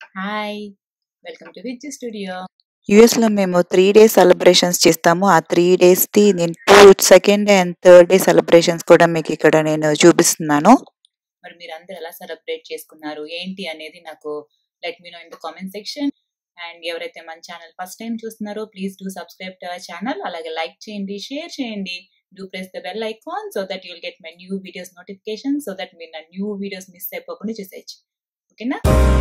Hi. Welcome to Vijju studio. యూఎస్‌లో మేము 3 days celebrations చేస్తాము. ఆ 3 డేస్‌ది నేను 2 second and third day celebrations కూడా మీకిక్కడ నేను చూపిస్తున్నాను. మరి మీరందరూ ఎలా సెలబ్రేట్ చేసుకున్నారు? ఏంటి అనేది నాకు let me know in the comment section. And ఎవరైతే మన ఛానల్ ఫస్ట్ టైమ్ చూస్తున్నారో please do subscribe to our channel. అలాగే లైక్ చేయండి, షేర్ చేయండి. Do press the bell icon so that you will get my new videos notification so that మీరు నా new videos miss అయిపోకుండా చూసేయొచ్చు. ఓకేనా?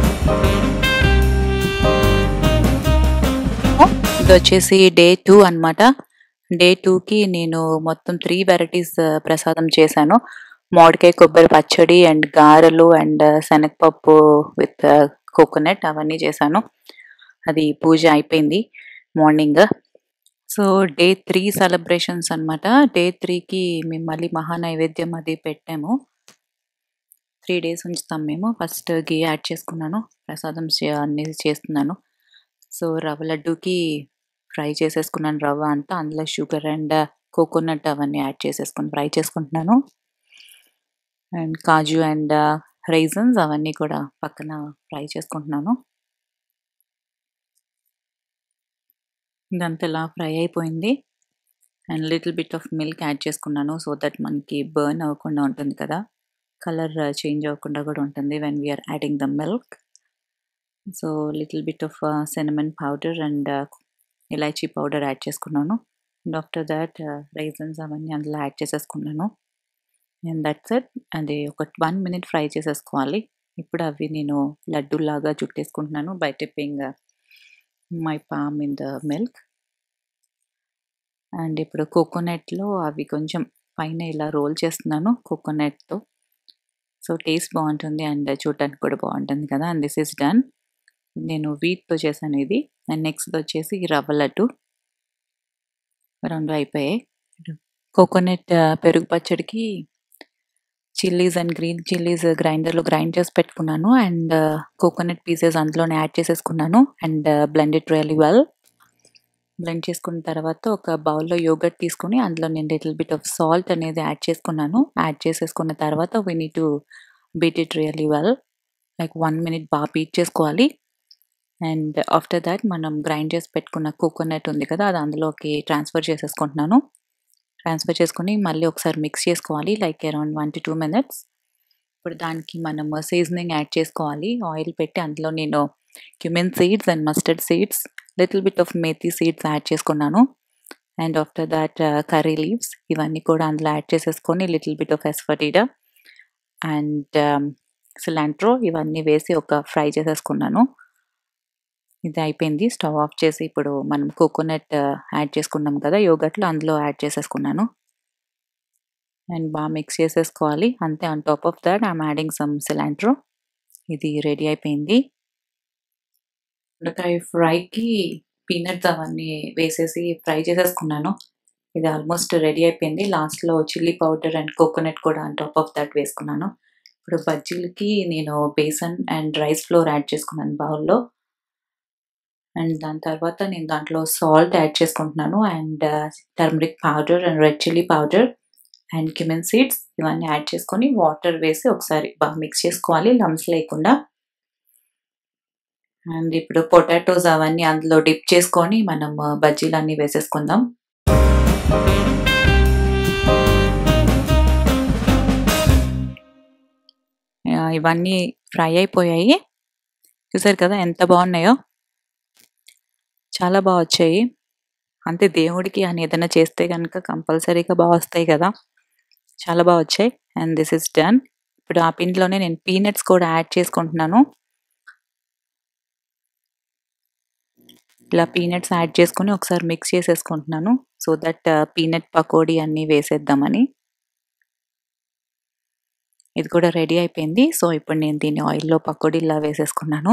ఇదొచ్చేసి డే 2 అన్నమాట. Day 2కి నేను మొత్తం 3 వెరైటీస్ ప్రసాదం చేశాను. మామిడికాయ కొబ్బరి పచ్చడి అండ్ గారెలు అండ్ శనగపప్పు విత్ కోకోనట్ అవన్నీ చేశాను. అది పూజ అయిపోయింది మార్నింగ్. సో డే 3 సెలబ్రేషన్స్ అన్నమాట. డే 3కి మేము మళ్ళీ మహానైవేద్యం అది పెట్టాము. 3 డేస్ ఉంచుతాం మేము. ఫస్ట్ ఘీ యాడ్ చేసుకున్నాను. ప్రసాదం చే అనేది చేస్తున్నాను. సో రవ్వ లడ్డూకి ఫ్రై చేసేసుకున్నాను రవ్వ అంతా. అందులో షుగర్ అండ్ కోకోనట్ అవన్నీ యాడ్ చేసేసుకొని ఫ్రై చేసుకుంటున్నాను. అండ్ కాజు అండ్ రైసిన్స్ అవన్నీ కూడా పక్కన ఫ్రై చేసుకుంటున్నాను. ఇదంతా ఇలా ఫ్రై అయిపోయింది. And little bit of milk add చేసుకున్నాను. సో దట్ మనకి బర్న్ అవ్వకుండా ఉంటుంది కదా! కలర్ చేంజ్ అవ్వకుండా కూడా ఉంటుంది when we are adding the milk. So little bit of cinnamon powder and elaichi powder add చేసుకున్నాను. అండ్ ఆఫ్టర్ థాట్ రైసిన్స్ అవన్నీ అందులో యాడ్ చేసేసుకున్నాను. And that's it. అది ఒక 1 మినిట్ ఫ్రై చేసేసుకోవాలి. ఇప్పుడు అవి నేను లడ్డూలాగా చుట్టేసుకుంటున్నాను by dipping my palm in the milk. And ఇప్పుడు కోకోనట్‌లో అవి కొంచెం పైన ఇలా రోల్ చేస్తున్నాను కోకోనట్‌తో. సో టేస్ట్ బావుంటుంది అండ్ చూడటానికి కూడా బావుంటుంది కదా! And this is done. నేను వీట్‌తో చేశాను ఇది. అండ్ నెక్స్ట్‌దొచ్చేసి రవ్వ లడ్డు. 2 అయిపోయాయి. కోకోనట్ పెరుగు పచ్చడికి చిల్లీస్ అండ్ గ్రీన్ చిల్లీస్ గ్రైండర్‌లో గ్రైండ్ చేసి పెట్టుకున్నాను. అండ్ కోకోనట్ పీసెస్ అందులోనే యాడ్ చేసేసుకున్నాను. And blend it really well. Blend చేసుకున్న తర్వాత ఒక బౌల్‌లో యోగర్ట్ తీసుకొని అందులో నేను లిటిల్ బిట్ ఆఫ్ సాల్ట్ అనేది యాడ్ చేసుకున్నాను. యాడ్ చేసేసుకున్న తర్వాత we need to beat it really well. Like 1 minute బాగా బీట్ చేసుకోవాలి. అండ్ ఆఫ్టర్ థాట్ మనం గ్రైండ్ చేసి పెట్టుకున్న కోకోనట్ ఉంది కదా! అది అందులోకి ట్రాన్స్‌ఫర్ చేసేసుకుంటున్నాను. ట్రాన్స్‌ఫర్ చేసుకొని మళ్ళీ ఒకసారి మిక్స్ చేసుకోవాలి. Like around 1-2 minutes. ఇప్పుడు దానికి మనం సీజనింగ్ యాడ్ చేసుకోవాలి. ఆయిల్ పెట్టి అందులో నేను cumin seeds and mustard seeds, little bit of methi seeds add చేసుకున్నాను. And after that curry leaves ఇవన్నీ కూడా అందులో యాడ్ చేసేసుకొని little bit of asafoetida and cilantro ఇవన్నీ వేసి ఒక ఫ్రై చేసేసుకున్నాను. ఇది అయిపోయింది. స్టవ్ ఆఫ్ చేసి ఇప్పుడు మనం కోకోనట్ యాడ్ చేసుకున్నాం కదా! యోగర్ట్‌లో అందులో యాడ్ చేసేసుకున్నాను. అండ్ బాగా మిక్స్ చేసేసుకోవాలి. అంతే on top of that I am adding some cilantro. ఇది రెడీ అయిపోయింది. దొండకాయ ఫ్రైకి పీనట్స్ అవన్నీ వేసేసి ఫ్రై చేసేసుకున్నాను. ఇది ఆల్మోస్ట్ రెడీ అయిపోయింది. లాస్ట్‌లో చిల్లీ పౌడర్ అండ్ కోకోనట్ కూడా ఆన్ టాప్ ఆఫ్ థాట్ వేసుకున్నాను. ఇప్పుడు బజ్జీలకి నేను besan and rice flour add చేసుకున్నాను బౌల్‌లో. అండ్ దాని తర్వాత నేను దాంట్లో సాల్ట్ యాడ్ చేసుకుంటున్నాను. And turmeric powder and red chilli powder and cumin seeds ఇవన్నీ యాడ్ చేసుకొని వాటర్ వేసి ఒకసారి బాగా మిక్స్ చేసుకోవాలి లంప్స్ లేకుండా. అండ్ ఇప్పుడు పొటాటోస్ అవన్నీ అందులో డిప్ చేసుకొని మనం బజ్జీలన్నీ వేసేసుకుందాం. యాహ్! ఇవన్నీ ఫ్రై అయిపోయాయి. చూసారు కదా! ఎంత బాగున్నాయో. చాలా బా వచ్చాయి. అంతే దేవుడికి అని ఏదైనా చేస్తే గనుక కంపల్సరీగా బా వస్తాయి కదా! చాలా బా వచ్చాయి. And this is done. ఇప్పుడు ఆ పిండిలోనే నేను పీనట్స్ కూడా యాడ్ చేసుకుంటున్నాను. ఇలా పీనట్స్ యాడ్ చేసుకొని ఒకసారి మిక్స్ చేసేసుకుంటున్నాను. సో దట్ పీనట్ పకోడీ అన్నీ వేసేద్దామని. ఇది కూడా రెడీ అయిపోయింది. సో ఇప్పుడు నేను దీన్ని ఆయిల్‌లో పకోడీలా వేసేసుకున్నాను.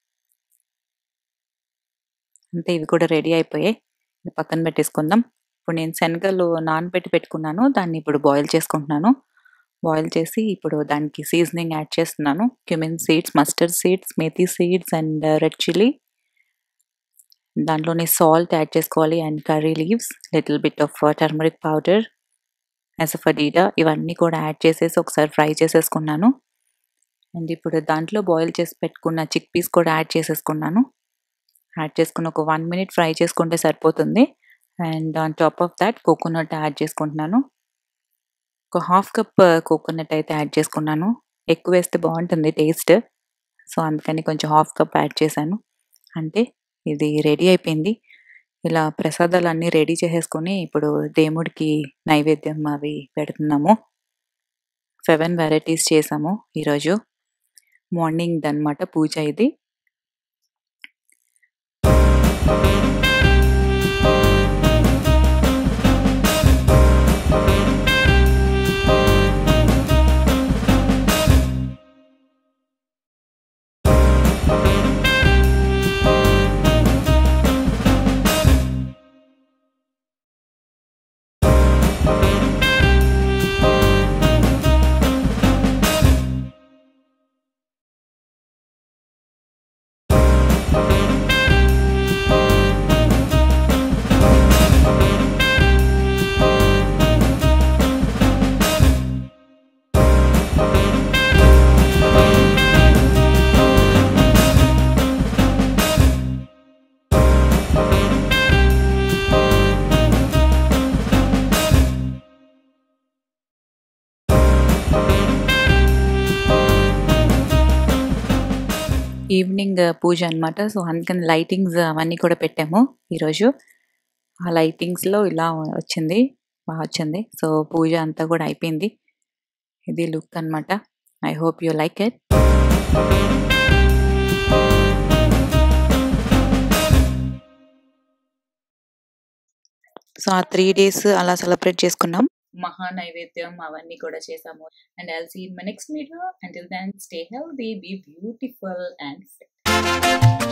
అంతే ఇవి కూడా రెడీ అయిపోయాయి. ఇది పక్కన పెట్టేసుకుందాం. ఇప్పుడు నేను శనగలు నానబెట్టి పెట్టుకున్నాను. దాన్ని ఇప్పుడు బాయిల్ చేసుకుంటున్నాను. బాయిల్ చేసి ఇప్పుడు దానికి సీజనింగ్ యాడ్ చేస్తున్నాను. Cumin seeds, mustard seeds, methi seeds and red chilli. దాంట్లోనే సాల్ట్ యాడ్ చేసుకోవాలి and curry leaves, little bit of turmeric powder, asafoetida ఇవన్నీ కూడా యాడ్ చేసేసి ఒకసారి ఫ్రై చేసేసుకున్నాను. అండ్ ఇప్పుడు దాంట్లో బాయిల్ చేసి పెట్టుకున్న చిక్ పీస్ కూడా యాడ్ చేసేసుకున్నాను యాడ్ చేసుకుని ఒక వన్ మినిట్ ఫ్రై చేసుకుంటే సరిపోతుంది and on top of that coconut add చేసుకుంటున్నాను ఒక హాఫ్ కప్ కోకోనట్ అయితే యాడ్ చేసుకున్నాను ఎక్కువ వేస్తే బాగుంటుంది టేస్ట్ సో అందుకని కొంచెం హాఫ్ కప్ యాడ్ చేశాను అంటే ఇది రెడీ అయిపోయింది ఇలా ప్రసాదాలు అన్నీ రెడీ చేసేసుకొని ఇప్పుడు దేవుడికి నైవేద్యం అవి పెడుతున్నాము సెవెన్ వెరైటీస్ చేసాము ఈరోజు మార్నింగ్ అనమాట పూజ ఇది ఈవినింగ్ పూజ అనమాట సో అందుకని లైటింగ్స్ అవన్నీ కూడా పెట్టాము ఈరోజు ఆ లైటింగ్స్లో ఇలా వచ్చింది బాగా వచ్చింది సో పూజ అంతా కూడా అయిపోయింది ఇది లుక్ అనమాట I hope you like it so ఆ త్రీ డేస్ అలా సెలబ్రేట్ చేసుకున్నాం మహా నైవేద్యం అవన్నీ కూడా చేసాము and I'll see in my next video until then stay healthy be beautiful and fit